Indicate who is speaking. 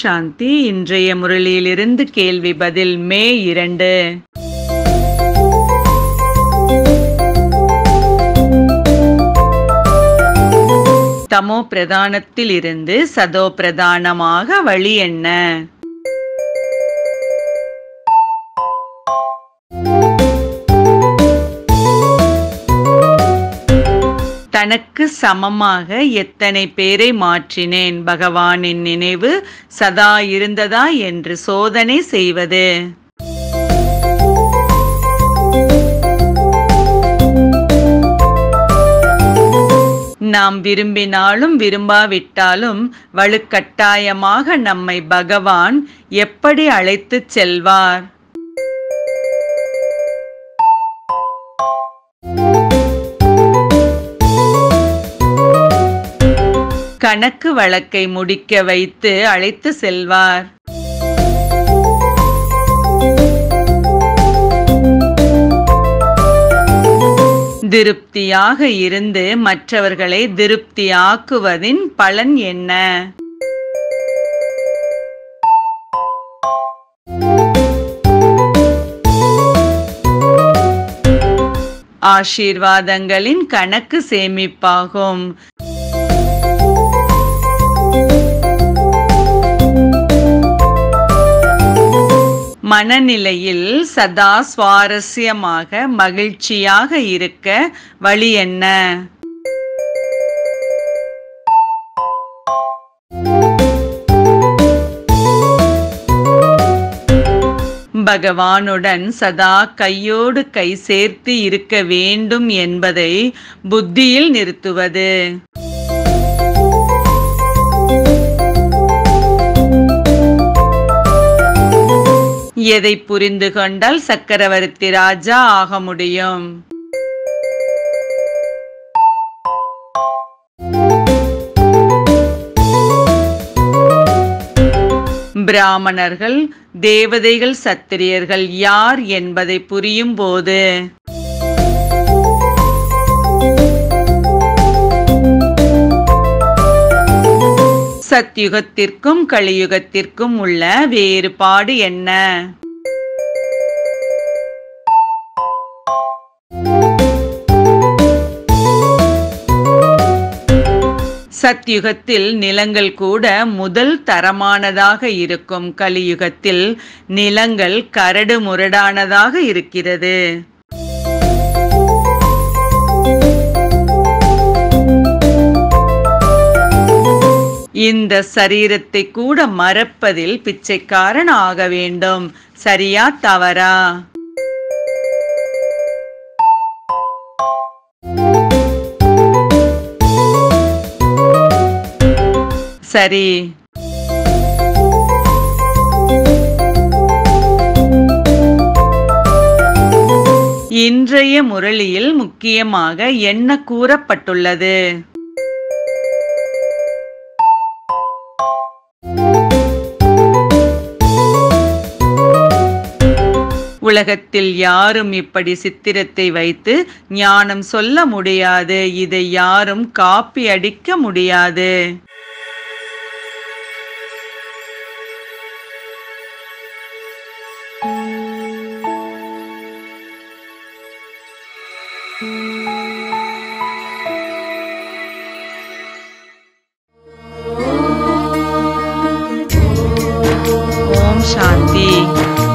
Speaker 1: சாந்தி இன்றைய முரளியிலிருந்து கேள்வி பதில் மே இரண்டு தமோ பிரதானத்தில் இருந்து சதோ பிரதானமாக வழி என்ன தனக்கு சமமாக எத்தனை பேரை மாற்றினேன் பகவானின் நினைவு சதா இருந்ததா என்று சோதனை செய்வது நாம் விரும்பினாலும் விரும்பாவிட்டாலும் வலுக்கட்டாயமாக நம்மை பகவான் எப்படி அழைத்துச் செல்வார் கணக்கு வழக்கை முடிக்க வைத்து அழைத்து செல்வார் திருப்தியாக இருந்து மற்றவர்களை திருப்தியாக்குவதின் பலன் என்ன ஆசீர்வாதங்களின் கணக்கு சேமிப்பாகும் மனநிலையில் சதா சுவாரஸ்யமாக மகிழ்ச்சியாக இருக்க வழி என்ன பகவானுடன் சதா கையோடு கை சேர்த்து இருக்க வேண்டும் என்பதை புத்தியில் நிறுத்துவது எதை புரிந்து கொண்டால் சக்கரவர்த்தி ராஜா ஆக முடியும் பிராமணர்கள் தேவதைகள் சத்திரியர்கள் யார் என்பதை புரியும் போது சத்யுகத்திற்கும் கலியுகத்திற்கும் உள்ள வேறுபாடு என்ன சத்யுகத்தில் நிலங்கள் கூட முதல் தரமானதாக இருக்கும் கலியுகத்தில் நிலங்கள் கரடு முரடானதாக இருக்கிறது இந்த சரீரத்தை கூட மறப்பதில் பிச்சைக்காரன் ஆக வேண்டும் சரியா தவறா சரி இன்றைய முரளியில் முக்கியமாக என்ன கூறப்பட்டுள்ளது உலகத்தில் யாரும் இப்படி சித்திரத்தை வைத்து ஞானம் சொல்ல முடியாது இதை யாரும் காப்பி அடிக்க முடியாது ஓம் சாந்தி